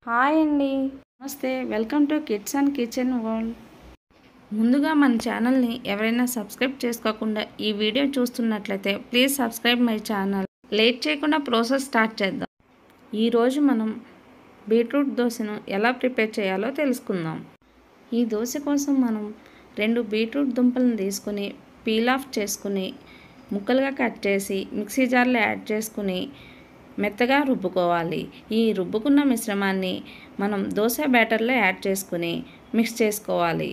hi అండి నమస్తే welcome to kids and kitchen world ముందుగా మన ఛానల్ని ఎవరైనా సబ్స్క్రైబ్ చేసుకోకుండా ఈ వీడియో చూస్తున్నట్లయితే please subscribe my channel late చేయకుండా ప్రాసెస్ స్టార్ట్ చేద్దాం ఈరోజు మనం బీట్రూట్ దోశను ఎలా ప్రిపేర్ చేయాలో తెలుసుకుందాం ఈ దోశ కోసం మనం రెండు బీట్రూట్ దుంపలను తీసుకుని పీల్ ఆఫ్ చేసుకుని ముక్కలుగా కట్ చేసి మిక్సీ జార్లో యాడ్ చేసుకుని మెత్తగా రుబ్బుకోవాలి ఈ రుబ్బుకున్న మిశ్రమాన్ని మనం దోశ బ్యాటర్లో యాడ్ చేసుకుని మిక్స్ చేసుకోవాలి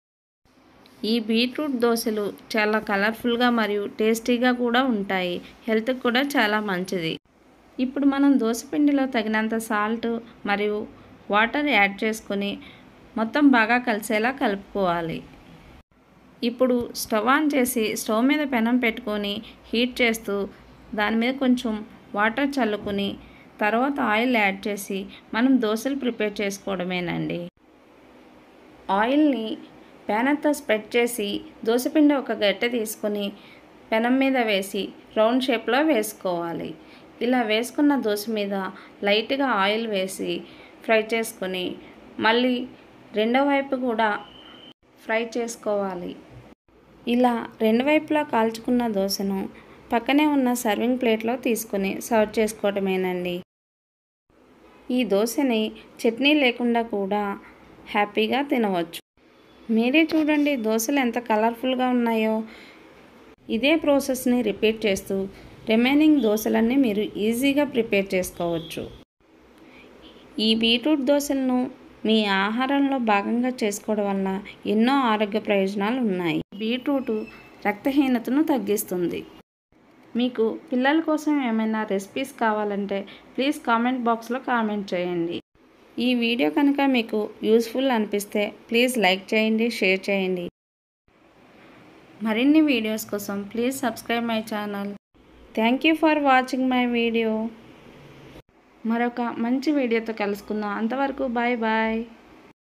ఈ బీట్రూట్ దోశలు చాలా కలర్ఫుల్గా మరియు టేస్టీగా కూడా ఉంటాయి హెల్త్కి కూడా చాలా మంచిది ఇప్పుడు మనం దోశపిండిలో తగినంత సాల్ట్ మరియు వాటర్ యాడ్ చేసుకొని మొత్తం బాగా కలిసేలా కలుపుకోవాలి ఇప్పుడు స్టవ్ ఆన్ చేసి స్టవ్ మీద పెనం పెట్టుకొని హీట్ చేస్తూ దాని మీద కొంచెం వాటర్ చల్లుకుని తర్వాత ఆయిల్ యాడ్ చేసి మనం దోశలు ప్రిపేర్ చేసుకోవడమేనండి ఆయిల్ని ప్యాన్ అంతా స్ప్రెడ్ చేసి దోశపిండి ఒక గట్టె తీసుకొని పెనం మీద వేసి రౌండ్ షేప్లో వేసుకోవాలి ఇలా వేసుకున్న దోశ మీద లైట్గా ఆయిల్ వేసి ఫ్రై చేసుకొని మళ్ళీ రెండో వైపు కూడా ఫ్రై చేసుకోవాలి ఇలా రెండు వైపులా కాల్చుకున్న దోశను పక్కనే ఉన్న సర్వింగ్ ప్లేట్లో తీసుకొని సర్వ్ చేసుకోవడమేనండి ఈ దోశని చట్నీ లేకుండా కూడా హ్యాపీగా తినవచ్చు మీరే చూడండి దోశలు ఎంత కలర్ఫుల్గా ఉన్నాయో ఇదే ప్రాసెస్ని రిపీట్ చేస్తూ రిమైనింగ్ దోశలన్నీ మీరు ఈజీగా ప్రిపేర్ చేసుకోవచ్చు ఈ బీట్రూట్ దోశలను మీ ఆహారంలో భాగంగా చేసుకోవడం వల్ల ఎన్నో ఆరోగ్య ప్రయోజనాలు ఉన్నాయి బీట్రూట్ రక్తహీనతను తగ్గిస్తుంది మీకు పిల్లల కోసం ఏమైనా రెసిపీస్ కావాలంటే ప్లీజ్ కామెంట్ బాక్స్లో కామెంట్ చేయండి ఈ వీడియో కనుక మీకు యూస్ఫుల్ అనిపిస్తే ప్లీజ్ లైక్ చేయండి షేర్ చేయండి మరిన్ని వీడియోస్ కోసం please subscribe my channel thank you for watching my video మరొక మంచి వీడియోతో కలుసుకుందాం అంతవరకు బాయ్ బాయ్